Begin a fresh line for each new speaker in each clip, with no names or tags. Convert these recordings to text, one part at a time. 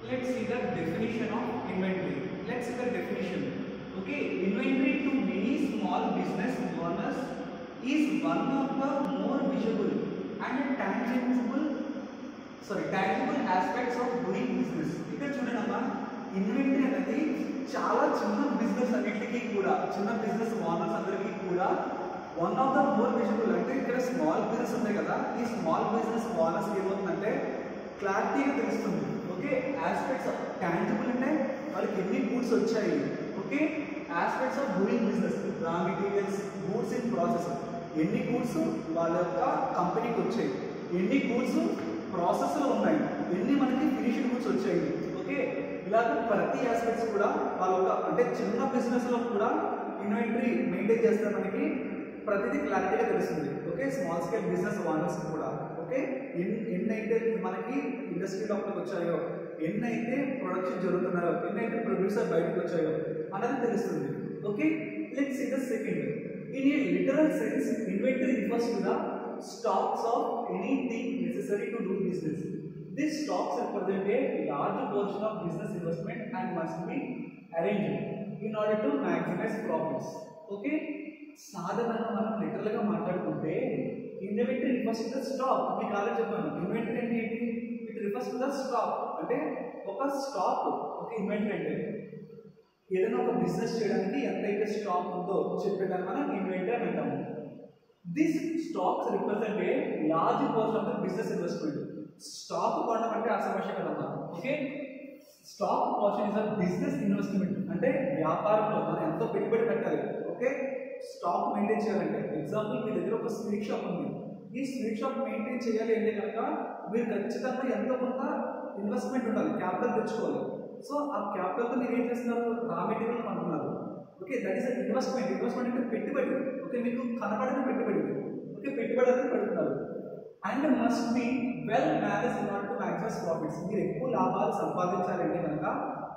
let's see the definition of inventory. Let's see the definition. Okay, inventory to many small business owners is one of the more visible and tangible sorry tangible aspects of doing business ఇక్కడ చూడండి అమ్మా inventory అనేది చాలా చిన్న business అన్నిటికీ కూడా చిన్న business owners అందరికీ కూడా one of the more visible అంటే ఇక్కడ స్మాల్ బిజినెస్ ఉన్నాయి కదా ఈ స్మాల్ బిజినెస్ ఓనర్స్ ఏమవుతుందంటే క్లారిటీగా తెలుస్తుంది ఓకే ఆస్పెక్ట్స్ ఆఫ్ టాంజిబుల్ అంటే వాళ్ళకి ఎన్ని గూడ్స్ వచ్చాయి okay aspects of doing business raw materials goods in process ఎన్ని గూడ్స్ వాళ్ళ యొక్క కంపెనీకి వచ్చాయి ఎన్ని గూడ్స్ ప్రాసెస్లో ఉన్నాయి ఎన్ని మనకి ఫినిషింగ్ గూడ్స్ వచ్చాయి ఓకే ఇలాగ ప్రతి ఆస్పెక్ట్స్ కూడా వాళ్ళ ఒక అంటే చిన్న బిజినెస్లో కూడా ఇన్వెంటరీ మెయింటైన్ చేస్తే మనకి ప్రతిదీ క్లారిటీగా తెలుస్తుంది okay small scale business owners కూడా ఓకే ఎన్ని ఎన్ని అయితే మనకి ఇండస్ట్రీ లోపలికి వచ్చాయో ఎన్ని అయితే ప్రొడక్షన్ జరుగుతున్నాయో ఎన్ని అయితే ప్రొడ్యూసర్ బయటకు వచ్చాయో అన్నది తెలుస్తుంది okay let's see the second in a literal sense inventory refers to the stocks of anything necessary to do business. These stocks represent a large portion of business investment and must be arranged in order to maximize profits. Okay? సాధారణంగా మనం లిటరల్గా మాట్లాడుకుంటే inventory refers to the stock మీకు already చెప్పాను inventory అంటే ఏంటి it refers to the stock అంటే ఒక స్టాక్ ఒక ఇన్వెంటరీ అంటే ఏదైనా ఒక బిజినెస్ చేయడానికి ఎంతైతే స్టాక్ ఉందో చెప్పేదాన్ని మనం ఇన్వెంటరీ అని అంటాము this stocks represent a large portion of the business investment stock కొనడం అంటే ఆ సమస్య కదమ్మా okay stock portion is a business investment అంటే వ్యాపారంలో మనం ఎంతో పెట్టుబడి పెట్టాలి ఓకే స్టాక్ మెయింటైన్ చేయాలంటే ఎగ్జాంపుల్ మీ దగ్గర ఒక స్వీట్ షాప్ ఉంది ఈ స్వీట్ షాప్ మెయింటైన్ చేయాలి అంటే కనుక మీరు ఖచ్చితంగా ఎంతో కొంత ఇన్వెస్ట్మెంట్ ఉండాలి క్యాపిటల్ తెచ్చుకోవాలి సో ఆ క్యాపిటల్తో మీరు ఏం చేస్తున్నారు రా మెటీరియల్ కొంటున్నారు okay that is investment investment అంటే పెట్టుబడి ఓకే మీకు కనబడిన పెట్టుబడి ఓకే పెట్టుబడి అనేది పెడుతున్నారు and must be well manage in order to maximise profits మీరు ఎక్కువ లాభాలు సంపాదించాలంటే కనుక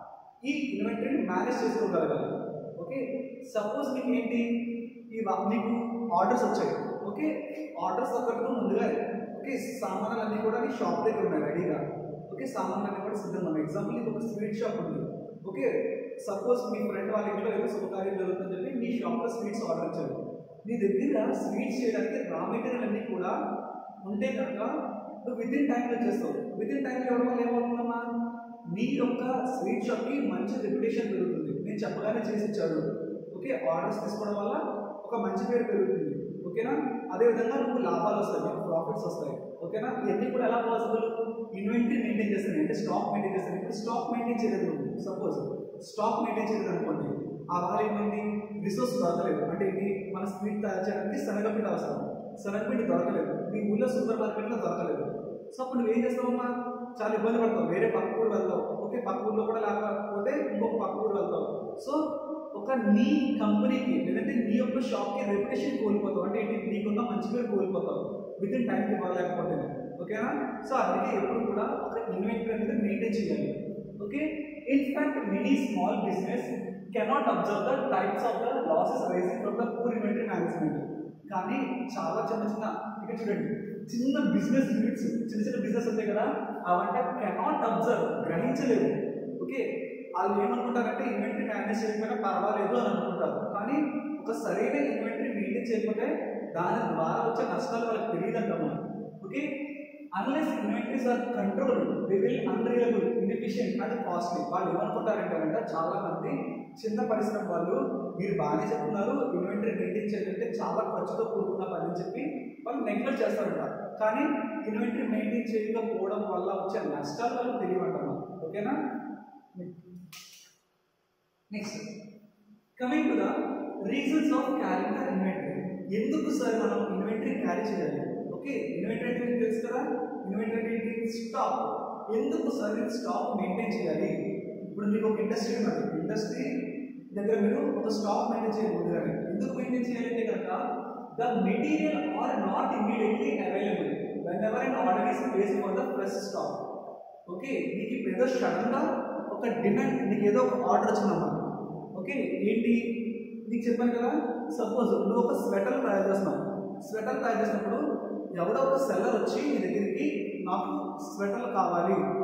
ఈ ఇన్వెంటరీని మేనేజ్ చేసుకోగలగాలి ఓకే సపోజ్ మీకు ఏంటి ఈ వా- మీకు ఆర్డర్స్ వచ్చాయి ఓకే ఆర్డర్స్ ఒకటి ముందుగా ఓకే సామాన్లు అన్నీ కూడా మీ షాప్ దగ్గర ఉన్నాయి రెడీగా ఓకే సామాన్లు అన్నీ కూడా సిద్ధంగా ఉన్నాయి ఎగ్జాంపుల్ ఇది ఒక స్వీట్ షాప్ ఉంది ఓకే సపోజ్ మీ ఫ్రెండ్ వాళ్ళ ఇంట్లో ఏదో శుభకార్యం జరుగుతుందని చెప్పి మీ షాప్లో స్వీట్స్ ఆర్డర్ ఇచ్చారు మీ దగ్గర స్వీట్స్ చేయడానికి రా మెటీరియల్ అన్నీ కూడా ఉంటే కనుక నువ్వు విత్ ఇన్ టైంలో చేస్తావు విత్ ఇన్ టైంలో ఇవ్వడం వల్ల ఏమవుతుందమ్మా నీ యొక్క స్వీట్ షాప్కి మంచి రెప్యుటేషన్ పెరుగుతుంది నేను చెప్పగానే చేసి ఇచ్చాడు ఓకే ఆర్డర్స్ తీసుకోవడం వల్ల ఒక మంచి పేరు పెరుగుతుంది ఓకేనా అదేవిధంగా నువ్వు లాభాలు వస్తాయి నీకు ప్రాఫిట్స్ వస్తాయి ఓకేనా ఇవన్నీ కూడా ఎలా పాసిబుల్ ఇన్వెంటరీ మెయింటైన్ చేస్తాను అంటే స్టాక్ మెయింటైన్ చేస్తాను ఇప్పుడు స్టాక్ మెయింటైన్ చేయలేదు నువ్వు సపోజ్ స్టాక్ మెయింటైన్ చేయలేదు అనుకోండి ఆ వాళ్ళ ఏమైంది రిసోర్స్ దొరకలేదు అంటే ఇది మన స్వీట్ తయారు చేయడానికి శనగపిండి అవసరం శనగపిండి దొరకలేదు మీ ఊళ్ళో సూపర్ మార్కెట్లో దొరకలేదు సో అప్పుడు నువ్వేం చేస్తావమ్మా చాలా ఇబ్బంది పడతావు వేరే పక్క ఊరు వెళ్తావు ఓకే పక్క ఊర్లో కూడా లేకపోతే ఇంకొక పక్క ఊరు వెళ్తావు సో ఒక నీ కంపెనీకి లేదంటే నీ యొక్క షాప్కి రెప్యుటేషన్ కోల్పోతావు అంటే ఏంటి నీకున్న మంచి పేరు కోల్పోతావు విత్ ఇన్ టైంకి ఇవ్వలేకపోతే ఓకేనా సో అందుకే ఎప్పుడు కూడా ఒక ఇన్వెంటరీ అనేది మెయింటైన్ చేయాలి okay in fact many small business cannot observe the types of the losses rising from the poor inventory management కానీ చాలా చిన్న చిన్న ఇక్కడ చూడండి చిన్న బిజినెస్ యూనిట్స్ చిన్న చిన్న బిజినెస్ ఉంటాయి కదా అవంటే కెనాట్ అబ్జర్వ్ గ్రహించలేవు ఓకే వాళ్ళు ఏమనుకుంటారంటే ఇన్వెంటరీ మేనేజ్ చేయకపోయినా పర్వాలేదు అని అనుకుంటారు కానీ ఒక సరైన ఇన్వెంటరీ మెయింటైన్ చేయకపోతే దాని ద్వారా వచ్చే నష్టాలు వాళ్ళకి తెలియదంటాము okay unless inventories are control they will unreliable inefficient and costly వాళ్ళు ఏమనుకుంటారంటే చాలా మంది చిన్న పరిశ్రమ వాళ్ళు మీరు బాగానే చెప్తున్నారు ఇన్వెంటరీ మెయింటైన్ చేయాలంటే చాలా ఖర్చుతో కూడుకున్న పని అని చెప్పి వాళ్ళు నెగ్లెక్ట్ చేస్తారంట కానీ ఇన్వెంటరీ మెయింటైన్ చేయకపోవడం వల్ల వచ్చే నష్టాలు వాళ్ళు తెలియమంటారు ఓకేనా next coming to the reasons of carrying the inventory ఎందుకు సార్ మనం ఇన్వెంటరీ క్యారీ చేయాలి ఓకే ఇన్వెంటరీ అంటే మీకు తెలుసు కదా ఇన్వెంటరీ అంటే ఏంటి స్టాక్ ఎందుకు సార్ మీరు స్టాక్ మెయింటైన్ చేయాలి ఇప్పుడు మీకు ఒక ఇండస్ట్రీ ఉన్నది ఇండస్ట్రీ దగ్గర మీరు ఒక స్టాక్ మెయింటైన్ చేయకూడదు కానీ ఎందుకు మెయింటైన్ చేయాలంటే కనుక the material are not immediately available whenever and order is place for the fresh stock okay నీకు ఇప్పుడు ఏదో సడన్గా ఒక డిమాండ్ నీకు ఏదో ఒక ఆర్డర్ వచ్చిందమ్మా ఓకే ఏంటి నీకు చెప్పాను కదా సపోజ్ నువ్వు ఒక స్వెటర్ తయారు చేస్తున్నావు స్వెటర్ తయారు చేసినప్పుడు ఎవడో ఒక సెల్లర్ వచ్చి నీ దగ్గరికి నాకు స్వెటర్లు కావాలి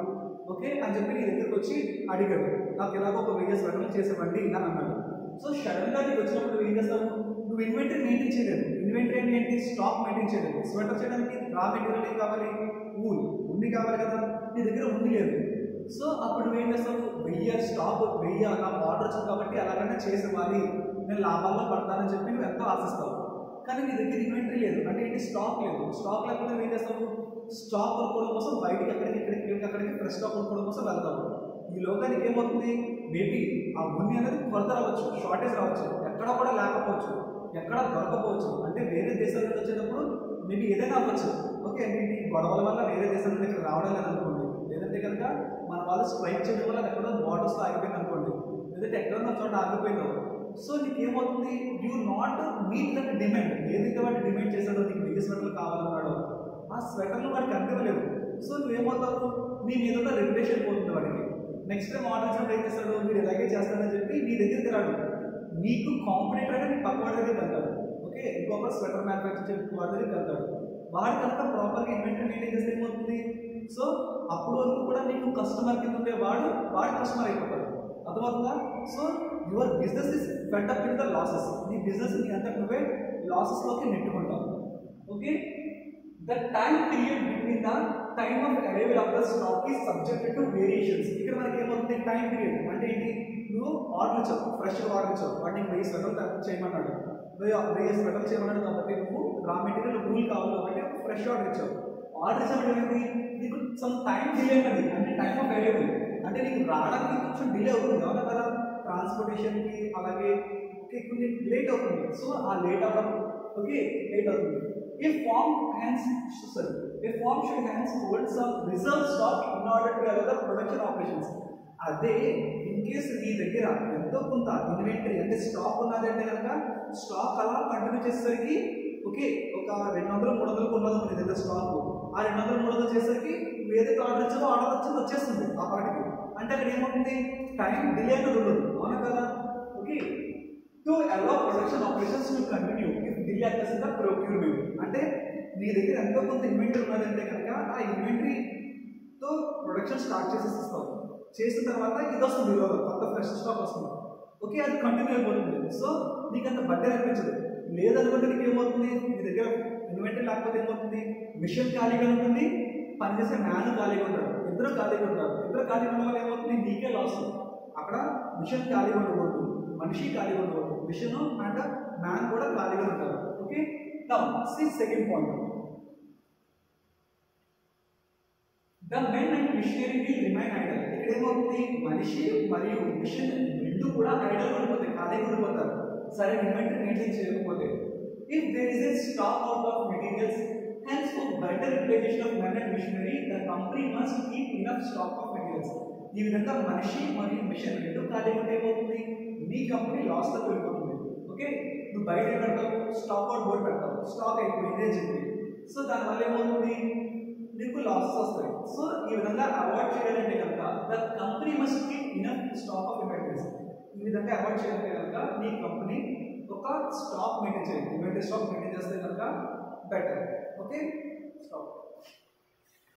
ఓకే అని చెప్పి నీ దగ్గరికి వచ్చి అడిగాడు నాకు ఇలాగ ఒక వెయ్యి స్వెటర్లు చేసేవండి అని అన్నాడు సో సడన్ గా నీకు వచ్చినప్పుడు నువ్వు ఏం చేస్తావు నువ్వు ఇన్వెంటరీ మెయింటైన్ చేయలేదు ఇన్వెంటరీ అంటే ఏంటి స్టాక్ మెయింటైన్ చేయలేదు స్వెటర్ చేయడానికి రా మెటీరియల్ ఏం కావాలి ఊల్ ఉంది కావాలి కదా నీ దగ్గర ఉంది లేదు సో అప్పుడు నువ్వేం చేస్తావు వెయ్యి స్టాక్ వెయ్యి నాకు ఆర్డర్ వచ్చింది కాబట్టి ఎలాగైనా చేసేవాలి నేను లాభాల్లో పడతానని చెప్పి నువ్వు ఎంతో ఆశిస్తావు కానీ నీ దగ్గర ఇన్వెంటరీ లేదు అంటే ఏంటి స్టాక్ లేదు స్టాక్ లేకపోతే నువ్వు ఏం చేస్తావు స్టాక్ కొనుక్కోవడం కోసం బయటికి ఎక్కడికి ఇక్కడికి ఇక్కడికి అక్కడికి ఫ్రెష్ స్టాక్ కొనుక్కోవడం కోసం వెళ్తావు ఈ లోకానికి ఏమవుతుంది మేబీ ఆ ఉన్ని అనేది కొరత రావచ్చు షార్టేజ్ రావచ్చు ఎక్కడ కూడా లేకపోవచ్చు ఎక్కడ దొరకపోవచ్చు అంటే వేరే దేశాల నుంచి వచ్చేటప్పుడు మేబీ ఏదైనా అవ్వచ్చు ఓకే ఏంటి గొడవల వల్ల వేరే దేశాల నుంచి ఇక్కడ రావడం లేదు అనుకోండి లేదంటే కనుక మన వాళ్ళు స్ట్రైక్ చేయడం వల్ల ఎక్కడో బార్డర్స్ ఆగిపోయింది అనుకోండి లేదంటే ఎక్కడో చోట ఆగిపోయిందో సో నీకు ఏమవుతుంది you not meet that demand ఏదైతే వాడు డిమాండ్ చేశాడో నీకు వెయ్యి స్వెటర్లు కావాలన్నాడో ఆ స్వెటర్లు వాడికి అందివ్వలేవు సో నువ్వేమవుతావు నీ మీద ఉన్న రెప్యుటేషన్ పోతుంది వాడికి నెక్స్ట్ టైం ఆర్డర్ ఇచ్చినప్పుడు ఏం చేస్తాడు మీరు ఇలాగే చేస్తారని చెప్పి నీ దగ్గరికి రాడు నీకు కాంపిటేటర్ అంటే నీ పక్క వాడి దగ్గరికి వెళ్తాడు ఓకే ఇంకొక స్వెటర్ మ్యానుఫ్యాక్చర్ చేసే వాడి దగ్గరికి వెళ్తాడు వాడి కనుక ప్రాపర్గా ఇన్వెంటరీ మెయింటైన్ చేస్తే ఏమవుతుంది సో అప్పుడు వరకు కూడా నీకు కస్టమర్ కింద ఉండే వాడు వాడు కస్టమర్ అయిపోతాడు అర్థమవుతుందా so your business is fed up in the losses నీ బిజినెస్ నీ అంతా నువ్వే లాసెస్లోకి నెట్టుకుంటావు okay the time period between the time of arrival of the stock is subjected to variations ఇక్కడ మనకి ఏమవుతుంది టైం పీరియడ్ అంటే ఏంటి నువ్వు ఆర్డర్ ఇచ్చావు ఫ్రెష్ ఆర్డర్ ఇచ్చావు వాడు నీకు వెయ్యి స్వెటర్ చేయమన్నాడు వెయ్యి వెయ్యి స్వెటర్ చేయమన్నాడు కాబట్టి నువ్వు రా మెటీరియల్ రూల్ కావాలి కాబట్టి ఫ్రెష్ ఆర్డర్ ఇచ్చావు ఆర్డర్ ఇచ్చినప్పుడు ఏంటి నీకు సమ్ టైం డిలే ఉన్నది అంటే టైం ఆఫ్ అవైలబుల్ అంటే నీకు రావడానికి కొంచెం డిలే అవుతుంది అవునా కదా ట్రాన్స్పోర్టేషన్కి అలాగే ఓకే కొన్ని లేట్ అవుతుంది సో ఆ లేట్ అవ్వడం ఓకే లేట్ అవుతుంది a firm hands sorry a firm should hands hold some reserve stock in order to allow the production operations అదే ఇన్ కేస్ నీ దగ్గర ఎంతో కొంత ఇన్వెంటరీ అంటే స్టాక్ ఉన్నది అంటే కనుక స్టాక్ అలా కంటిన్యూ చేసేసరికి ఓకే ఒక రెండు వందలు మూడు వందలు కొన్నది నీ దగ్గర స్టాక్ ఆ రెండు వందలు మూడు వందలు చేసేసరికి నువ్వు ఏదైతే ఆర్డర్ ఇచ్చావో ఆర్డర్ వచ్చింది వచ్చేస్తుంది ఆ పాటికి అంటే అక్కడ ఏమవుతుంది టైం డిలే అనేది ఉండదు అవునా కదా okay to allow production operations to continue if delay occurs in the procurement అంటే నీ దగ్గర ఎంతో కొంత ఇన్వెంటరీ ఉన్నదంటే కనుక ఆ ఇన్వెంటరీతో ప్రొడక్షన్ స్టార్ట్ చేసేస్తావు చేసిన తర్వాత ఇది వస్తుంది ఈరోజు కొత్త ఫ్రెష్ స్టాక్ వస్తుంది ఓకే అది కంటిన్యూ అయిపోతుంది సో నీకు అంత బట్టే అనిపించదు లేదనుకుంటే నీకు ఏమవుతుంది నీ దగ్గర ఇన్వెంటరీ లేకపోతే ఏమవుతుంది మిషన్ ఖాళీగా ఉంటుంది పనిచేసే మ్యాన్ ఖాళీగా ఉంటాడు ఇద్దరు ఖాళీగా ఉంటారు ఇద్దరు ఖాళీగా ఉండడం వల్ల ఏమవుతుంది నీకే లాస్ అక్కడ మిషన్ ఖాళీగా ఉండకూడదు మనిషి ఖాళీగా ఉండకూడదు మిషన్ అండ్ మ్యాన్ కూడా ఖాళీగా ఉంటారు okay now see second point the men and machinery will remain idle ఇక్కడ ఏమవుతుంది మనిషి మరియు మిషన్ రెండు కూడా ఐడల్ ఉండిపోతాయి ఖాళీగా ఉండిపోతారు సరే ఇన్వెంటరీ మెయింటైన్ చేయకపోతే if there is a stock out of materials hence for better repletion of men and machinery the company must keep enough stock of materials ఈ విధంగా మనిషి మరియు మిషన్ రెండు ఖాళీగా ఉంటే ఏమవుతుంది నీ కంపెనీ లాస్లోకి వెళ్ళిపోతుంది ఓకే నువ్వు బయట ఏం పెడతావు స్టాక్ అవుట్ బోర్డు పెడతావు స్టాక్ అయిపోయింది అని చెప్పి సో దానివల్ల ఏమవుతుంది నీకు లాసెస్ వస్తాయి సో ఈ విధంగా అవాయిడ్ చేయాలంటే కనుక the company must keep enough stock of inventories ఈ విధంగా అవాయిడ్ చేయాలంటే కనుక నీ కంపెనీ ఒక స్టాక్ మెయింటైన్ చేయాలి ఇన్వెంటరీ స్టాక్ మెయింటైన్ చేస్తే కనుక బెటర్ ఓకే స్టాప్